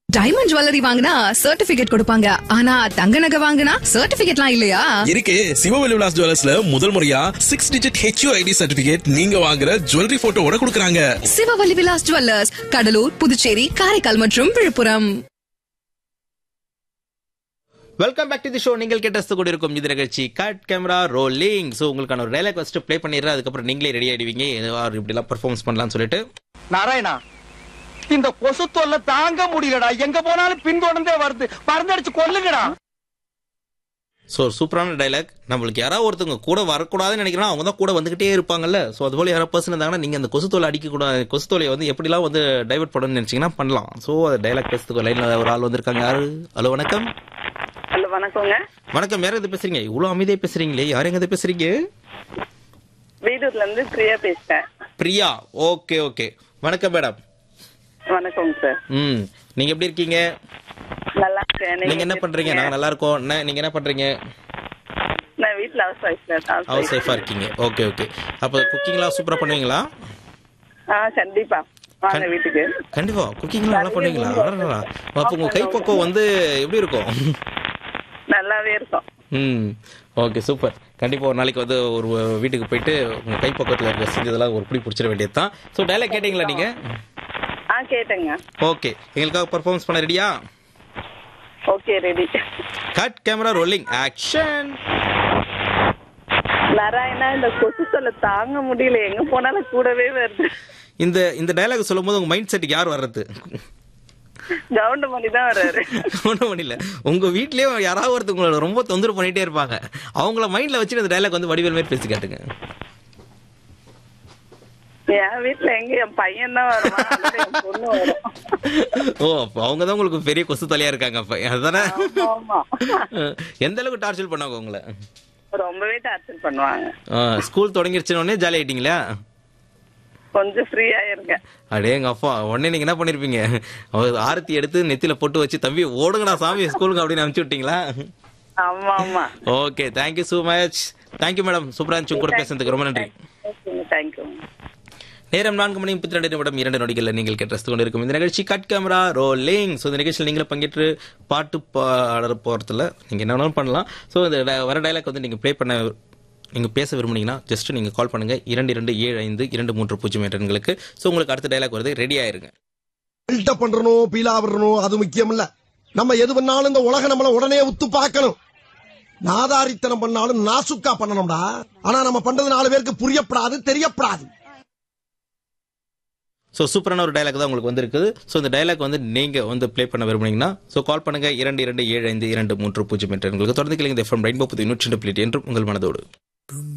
Diamond jewellery வாங்கினா certificate கொடுப்பாங்க ஆனா தங்க நகை வாங்கினா சர்டிபிகேட்லாம் இல்லையா இருக்கு சிவவெளி விலாஸ் ஜுவல்லர்ஸ்ல முதல் முறையா six digit HU ID certificate நீங்க வாங்குற ஜுவல்லரி போட்டோவோட கொடுக்கறாங்க சிவவல்லி விலாஸ் ஜுவல்லர்ஸ் கடலூர் புதுச்சேரி காரைக்கால் மற்றும் Villupuram welcome back to the show நீங்கள் கேட்டஸ்து கூட இருக்கும் இது நிகழ்ச்சி கட் கேமரா ரோலிங் ஸோ உங்களுக்கான ஒரு டைலாக் ஃபஸ்ட்டு ப்ளே பண்ணிடுறேன் அதுக்கப்புறம் நீங்களே ரெடி ஆயிடுவீங்க எதாவது இப்படிலாம் பெர்ஃபார்மன்ஸ் பண்ணலாம்னு சொல்லிட்டு நாராயணா இந்த கொசு தொல்லை தாங்க முடியலடா எங்க போனாலும் பின்தொடர்ந்தே வருது மருந்தடிச்சு கொல்லுங்கடா ஸோ சூப்பரான டைலாக் நம்மளுக்கு யாராவது ஒருத்தவங்க கூட வரக்கூடாதுன்னு நினைக்கிறோம் அவங்க தான் கூட வந்துகிட்டே இருப்பாங்கல்ல ஸோ அதுபோல யாராவது பர்சன் இருந்தாங்கன்னா நீங்கள் அந்த கொசு தொலை அடிக்கக்கூடாது கொசு தொலையை வந்து எப்படிலாம் வந்து டைவர்ட் பண்ணணும்னு நினைச்சீங்கன்னா பண்ணலாம் ஸோ அது டைலாக் பேசுறதுக்கு லைனில் ஒரு ஆள் வந்திருக்காங்க யாரு ஹலோ வணக்கம் ஹலோ வணக்கங்க வணக்கம் யார் எது பேசுறீங்க இவ்வளோ அமைதியாக பேசுறீங்களே யார் எங்க பேசுறீங்க வீடூர்ல இருந்து பிரியா பேசுறேன் பிரியா ஓகே ஓகே வணக்கம் மேடம் வணக்கங்க சார் ம் நீங்க எப்படி இருக்கீங்க நல்லா இருக்கேன் நீங்க என்ன எப்படி பண்றீங்க இருக்கீங்க? நாங்க நல்லா இருக்கோம் என்ன நீங்க என்ன பண்றீங்க நான் வீட்ல ஹவுஸ் ஒய்ஃப் ஹவுஸ் ஒய்ஃபா இருக்கீங்க ஓகே ஓகே அப்ப குக்கிங்லாம் சூப்பரா பண்ணுவீங்களா ஆ கண்டிப்பா வாங்க கண்- வீட்டுக்கு கண்டிப்பா குக்கிங்லாம் நல்லா பண்ணுவீங்களா அடடடா. அப்ப உங்க கைப்பக்குவம் வந்து எப்படி இருக்கும் நல்லாவே இருக்கும் ம் ஓகே சூப்பர் கண்டிப்பா ஒரு நாளைக்கு வந்து ஒரு வீட்டுக்கு போயிட்டு உங்க கைப்பக்கத்துல இருக்க செஞ்சதெல்லாம் ஒரு பிடி பிடிச்சிட வேண்டியது தான் ஸோ டைலாக் கேட்டீங்களா நீங்க ஆ கேட்டேங்க ஓகே எங்களுக்காக பர்ஃபார்மன்ஸ் பண்ண ரெடியா okay ready cut camera rolling action Narayana இந்த கொசு தொல்லை தாங்க முடியல எங்க போனாலும் கூடவே வருது இந்த இந்த டைலாக் சொல்லும்போது உங்க மைண்ட் செட்டுக்கு யார் வர்றது கவுண்ட் பண்ணி தான் வர்றாரு ஒன்றும் பண்ணல உங்க வீட்லயே யாராவது ஒருத்தர் உங்களை ரொம்ப தொந்தரவு பண்ணிட்டே இருப்பாங்க அவங்கள மைண்ட்ல வச்சுட்டு இந்த டைலாக் வந்து வடிவேல் மாதிரி பேசி காட்டுங்க என் வீட்ல எங்க என் பையன் தான் வருவான் அப்புறம் என் பொண்ணு வரும் ஓ அப்போ அவங்க தான் உங்களுக்கு பெரிய கொசு தலையா இருக்காங்க அப்ப அதுதானே ஆமா எந்த அளவுக்கு டார்ச்சர் பண்ணாங்க உங்களை ரொம்பவே டார்ச்சர் பண்ணுவாங்க ஸ்கூல் தொடங்கிருச்சுன உடனே ஜாலி ஆயிட்டீங்களா கொஞ்சம் ஃப்ரீயா இருக்கேன் அடே எங்க அப்பா உடனே நீங்க என்ன பண்ணிருப்பீங்க அவர் ஆரத்தி எடுத்து நெத்தியில போட்டு வச்சு தம்பி ஓடுங்கடா சாமி ஸ்கூலுக்கு அப்படின்னு அனுப்பிச்சு விட்டீங்களா ஆமா ஆமா okay thank you so much thank you madam சூப்பரா இருந்துச்சு உங்க கூட பேசுறதுக்கு ரொம்ப நன்றி ஓகேங்க தேங்க்யூ நேரம் நான்கு மணி முப்பத்தி ரெண்டு நிமிடம் இரண்டு நொடிகளில் நீங்கள் கேட்டு கொண்டிருக்கும் இந்த நிகழ்ச்சி கட் கேமரா ரோலிங் ஸோ இந்த நிகழ்ச்சியில் நீங்களும் பங்கேற்று பாட்டு பாட போகிறதுல நீங்கள் என்ன வேணாலும் பண்ணலாம் ஸோ இந்த di- வர டைலாக் வந்து நீங்கள் ப்ளே பண்ண நீங்கள் பேச விரும்புனீங்கன்னா ஜஸ்ட் நீங்கள் கால் பண்ணுங்க இரண்டு இரண்டு ஏழு ஐந்து இரண்டு மூன்று பூஜ்ஜியம் என்ற எண்களுக்கு ஸோ உங்களுக்கு அடுத்த டைலாக் வருது ரெடி ஆயிருங்க பில்டப் பண்றணும் பீலா விடணும் அது முக்கியம் இல்ல நம்ம எது பண்ணாலும் இந்த உலகம் நம்மள உடனே உத்து பார்க்கணும் நாதாரித்தனம் பண்ணாலும் நாசுக்கா பண்ணணும்டா ஆனா நம்ம பண்றது நாலு பேருக்கு புரியப்படாது தெரியப்படாது ஸோ சூப்பரான ஒரு டைலாக் தான் உங்களுக்கு வந்திருக்குது ஸோ இந்த டைலாக் வந்து நீங்கள் வந்து ப்ளே பண்ண விரும்புனீங்கன்னா ஸோ கால் பண்ணுங்க இரண்டு இரண்டு ஏழு ஐந்து இரண்டு மூன்று பூஜ்ஜியம் என்ற எண்களுக்கு தொடர்ந்து கேளுங்க எஃப்எம் ரெயின்போ புது நூற்றி ரெண்டு பிளேட் என்றும் உங்கள் மனதோடு